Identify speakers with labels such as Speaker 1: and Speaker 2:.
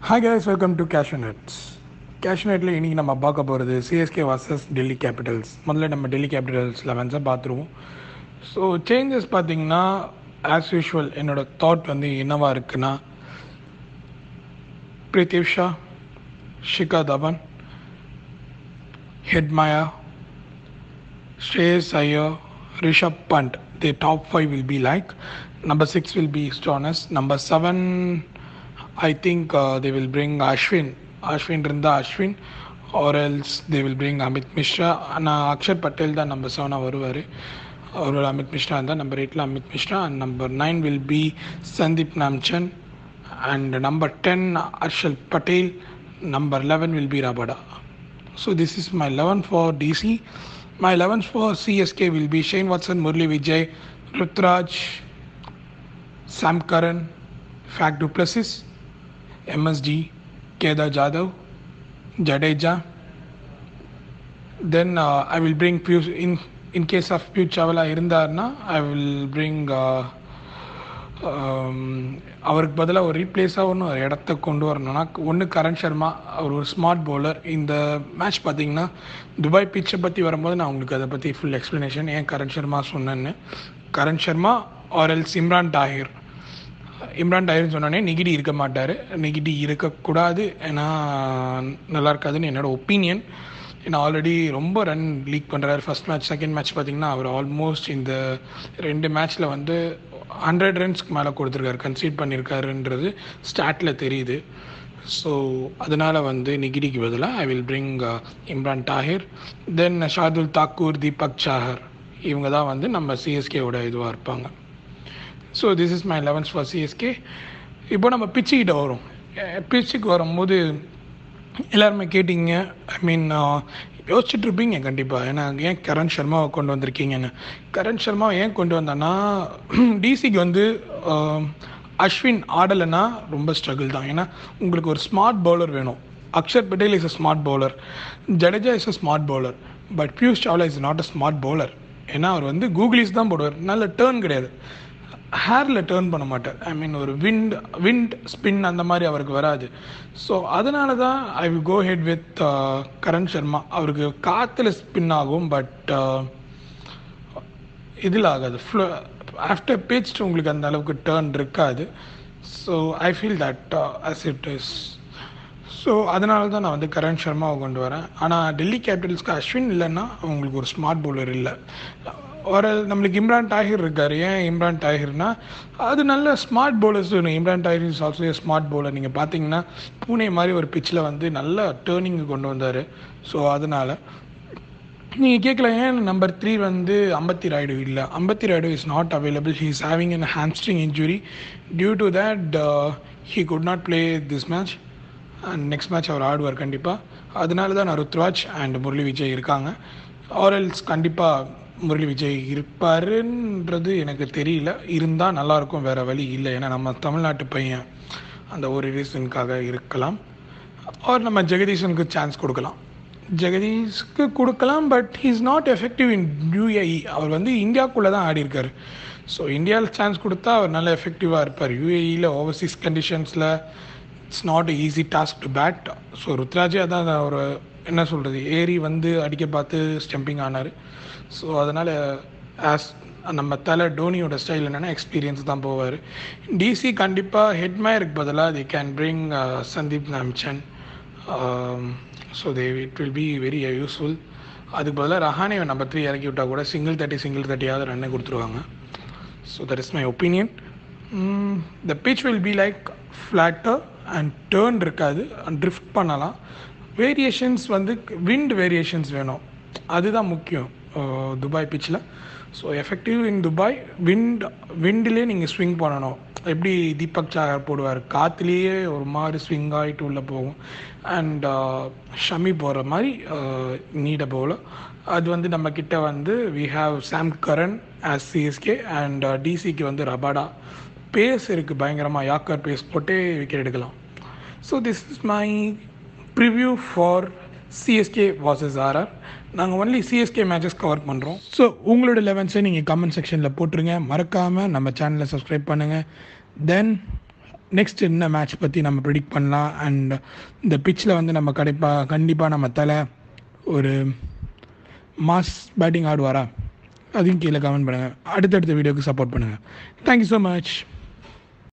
Speaker 1: Hi guys welcome to cash nets cash நெட்டில் இன்றைக்கி நம்ம பார்க்க போகிறது சிஎஸ்கே வர்சஸ் டெல்லி கேபிட்டல்ஸ் முதல்ல நம்ம டெல்லி கேபிட்டல்ஸ் லெவன்ஸை பார்த்துருவோம் ஸோ சேஞ்சஸ் பார்த்தீங்கன்னா ஆஸ் யூஷுவல் என்னோட தாட் வந்து என்னவா இருக்குன்னா பிரித்திவ் ஷா ஷிகா தவன் ஹெட்மயா Shreyas Iyer, Rishabh Pant. The top five will be like. Number six will be Stonas. Number seven, I think uh, they will bring Ashwin. Ashwin Rinda Ashwin. Or else they will bring Amit Mishra. நான் அக்ஷர் பட்டேல் தான் number செவனாக வருவார் அவர் அமித் மிஸ்ரா இருந்தால் number எயிட்டில் Amit Mishra and number nine will be Sandeep Lamichhane and number ten Harshal Patel number eleven will be Rabada So this is my 11 for DC. My 11 for CSK will be Shane Watson, Murli Vijay, Rutraj, Sam Curran, Fak Duplessis, MSD, Kedar Jadhav, Jadeja. Then uh, I will bring Piyush in in case of Piyush Chavala இருந்தார்னா I will bring uh, um, அவருக்கு பதிலாக ஒரு ரீப்ளேஸாக ஒன்று ஒரு இடத்த கொண்டு வரணும்னா ஒன்று கரண் சர்மா அவர் ஒரு ஸ்மார்ட் பவுலர் இந்த மேட்ச் பார்த்தீங்கன்னா துபாய் பிச்சை பற்றி வரும்போது நான் உங்களுக்கு அதை பற்றி ஃபுல் எக்ஸ்ப்ளனேஷன் ஏன் கரண் சர்மா சொன்னேன்னு கரண் சர்மா ஆர் எல்ஸ் இம்ரான் டாஹிர் இம்ரான் டாஹிர்னு சொன்னோடனே நெகிடி இருக்க மாட்டார் நெகிடி இருக்கக்கூடாது ஏன்னா நல்லா இருக்காதுன்னு என்னோட ஒப்பீனியன் ஏன்னா ஆல்ரெடி ரொம்ப ரன் லீக் பண்ணுறாரு ஃபர்ஸ்ட் மேட்ச் செகண்ட் மேட்ச் பார்த்தீங்கன்னா அவர் ஆல்மோஸ்ட் இந்த ரெண்டு மேட்ச்சில் வந்து ஹண்ட்ரட் ரன்ஸ்க்கு மேலே கொடுத்துருக்காரு கன்சீட் பண்ணியிருக்காருன்றது ஸ்டாட்டில் தெரியுது ஸோ அதனால் வந்து நிகிடிக்கு பதிலாக I will bring Imran Tahir then Shardul Thakur Deepak Chahar இவங்க தான் வந்து நம்ம சிஎஸ்கேவோட இதுவாக இருப்பாங்க so this is my elevens for CSK இப்போ நம்ம பிச்சுக்கிட்ட வரும் பிச்சுக்கு வரும்போது எல்லாருமே கேட்டிங்க ஐ மீன் யோசிச்சுட்டு இருப்பீங்க கண்டிப்பாக ஏன்னா ஏன் கரண் சர்மாவை கொண்டு வந்திருக்கீங்கன்னு கரண் சர்மா ஏன் கொண்டு வந்தேன்னா டிசிக்கு வந்து அஸ்வின் ஆடலைன்னா ரொம்ப ஸ்ட்ரகிள் தான் ஏன்னா உங்களுக்கு ஒரு ஸ்மார்ட் பவுலர் வேணும் Axar Patel is a smart bowler Jadeja is a smart bowler but Piyush Chawla is not a smart bowler ஏன்னா அவர் வந்து கூகுளிஸ் தான் போடுவார் நல்ல டேர்ன் கிடையாது ஹேரில் டேர்ன் பண்ண மாட்டார் ஐ மீன் ஒரு விண்ட் விண்ட் ஸ்பின் அந்த மாதிரி அவருக்கு வராது ஸோ அதனால தான் I will go head with Karan Sharma அவருக்கு காற்றுல ஸ்பின் ஆகும் பட் இதில் ஆகாது ஃப்ளோ ஆஃப்டர் பிச் உங்களுக்கு அந்த அளவுக்கு டேர்ன் இருக்காது so I feel that as it is so அதனால தான் நான் வந்து கரண் சர்மாவை கொண்டு வரேன் ஆனால் டெல்லி கேபிட்டல்ஸ்க்கு அஸ்வின் இல்லைன்னா அவங்களுக்கு ஒரு ஸ்மார்ட் பவுலர் இல்லை ஒரு நம்மளுக்கு இம்ரான் டாஹிர் இருக்கார் ஏன் இம்ரான் டாஹிர்னா அது நல்ல ஸ்மார்ட் பவுலர்ஸ் வேணும் Imran Tahir is also a smart bowler நீங்கள் பார்த்தீங்கன்னா பூனே மாதிரி ஒரு பிச்சில் வந்து நல்ல டேர்னிங் கொண்டு வந்தார் ஸோ அதனால் நீங்கள் கேட்கலாம் ஏன் நம்பர் த்ரீ வந்து அம்பத்தி ராய்டு இல்லை Ambati Rayudu is not available he is having an hamstring injury due to that he could not play this match and next match அவர் ஆடுவார் கண்டிப்பாக அதனால தான் நான் ருத்ராஜ் அண்ட் முரளி விஜய் இருக்காங்க ஆர்எல்ஸ் கண்டிப்பாக முரளி விஜய் இருப்பாருன்றது எனக்கு தெரியல இருந்தால் நல்லாயிருக்கும் வேறு வழி இல்லை ஏன்னா நம்ம தமிழ்நாட்டு பையன் அந்த ஒரு ரீசனுக்காக இருக்கலாம் ஆர் நம்ம ஜெகதீஷனுக்கு சான்ஸ் கொடுக்கலாம் ஜெகதீஷ்க்கு கொடுக்கலாம் but he's not effective in UAE அவர் வந்து இந்தியாவுக்குள்ளே தான் ஆடி இருக்கார் ஸோ இந்தியாவில் சான்ஸ் கொடுத்தா அவர் நல்ல எஃபெக்டிவாக இருப்பார் யூஏஇயில் ஓவர்சீஸ் கண்டிஷன்ஸில் it's not easy task to bat so ருத்ராஜே அதான் ஒரு என்ன சொல்கிறது ஏறி வந்து அடிக்க பார்த்து ஸ்டெம்பிங் ஆனார் ஸோ அதனால் ஆஸ் நம்ம தலை டோனியோட ஸ்டைல் என்னென்னா எக்ஸ்பீரியன்ஸ் தான் போவார் டிசி கண்டிப்பாக ஹெட்மேருக்கு பதிலாக the can bring Sandeep Lamichhane so they it will be very useful அதுக்கு பதிலாக ரஹானேவை நம்பர் த்ரீ இறக்கி விட்டால் கூட சிங்கிள் தேர்ட்டி சிங்கிள் தேர்ட்டியாவது ரன்னை கொடுத்துருவாங்க so that is my opinion the pitch will be like flatter and turn இருக்காது ட்ரிஃப்ட் பண்ணலாம் வேரியேஷன்ஸ் வந்து விண்ட் வேரியேஷன்ஸ் வேணும் அதுதான் முக்கியம் துபாய் பிச்சில் so effective in Dubai wind விண்டிலே நீங்கள் ஸ்விங் பண்ணணும் எப்படி தீபக் சாகர் போடுவார் காற்றுலேயே ஒரு மாதிரி ஸ்விங் ஆகிட்டு உள்ளே போகும் அண்ட் ஷமி போகிற மாதிரி நீட போல அது வந்து நம்ம கிட்ட வந்து we have Sam Curran as CSK and டிசிக்கு வந்து ரபாடா பேஸ் இருக்குது பயங்கரமாக யாக்கர் பேஸ் போட்டே விக்கெட் எடுக்கலாம் so this is my preview for CSK versus RR நாங்கள் ஒன்லி சிஎஸ்கே மேட்சஸ் கவர் பண்ணுறோம் ஸோ உங்களோட லெவன்ஸை நீங்கள் கமெண்ட் செக்ஷனில் போட்டுருங்க மறக்காமல் நம்ம சேனலை சப்ஸ்கிரைப் பண்ணுங்கள் தென் நெக்ஸ்ட் என்ன மேட்ச் பற்றி நம்ம ப்ரிடிக்ட் பண்ணலாம் அண்ட் இந்த பிச்சில் வந்து நம்ம கண்டிப்பாக கண்டிப்பாக நம்ம தலை ஒரு மாஸ் பேட்டிங் ஆடுவாரா அதையும் கீழே கமெண்ட் பண்ணுங்கள் அடுத்தடுத்த வீடியோக்கு சப்போர்ட் பண்ணுங்கள் தேங்க்யூ ஸோ மச்